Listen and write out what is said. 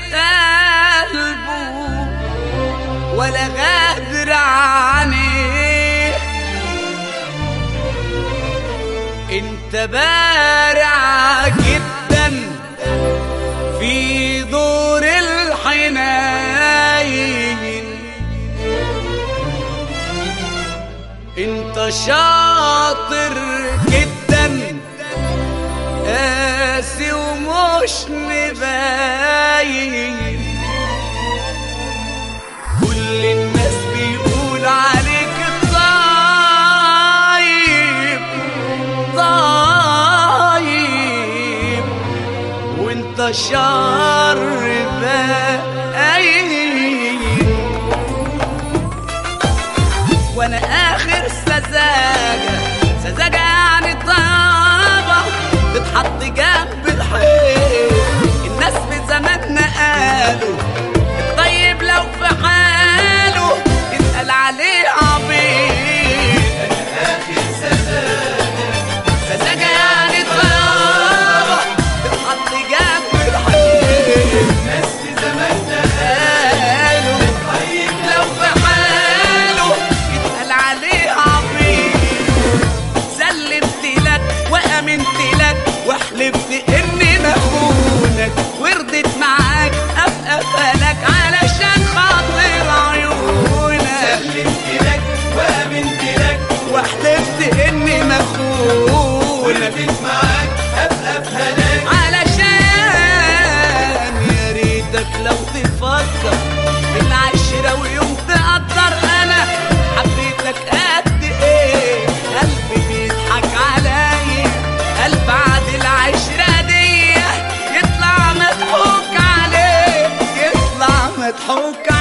قلبه ولا غادر عنيه انت بارع جدا في دور الحنين انت شاطر جدا قاسي ومش مباين كل الناس بيقول عليك طيب طيب وانت شر باين وانا اخر سذاجة سذاجة يعني طابة تتحط جنب الحيط الناس في زماننا قالوا الطيب لو في حاله يتقال عليه عبيط سذاجة يعني طابة تتحط جنب الحيط قالوا لو في حاله يتقال عليه عبيط سلمت لك وامنت لك وحلفت اني مخونك وردت معاك ابقى فلك علشان خاطر عيونك سلمت لك وامنت لك وحلفت اني مخونك وردت معاك ابقى في هلاك علشان يا ريتك لو تفكر في العشرة ويوم تقدر انا حبيتك قد ايه قلبي بيضحك عليا قلب بعد العشرة دي يطلع مضحوك عليه يطلع مضحوك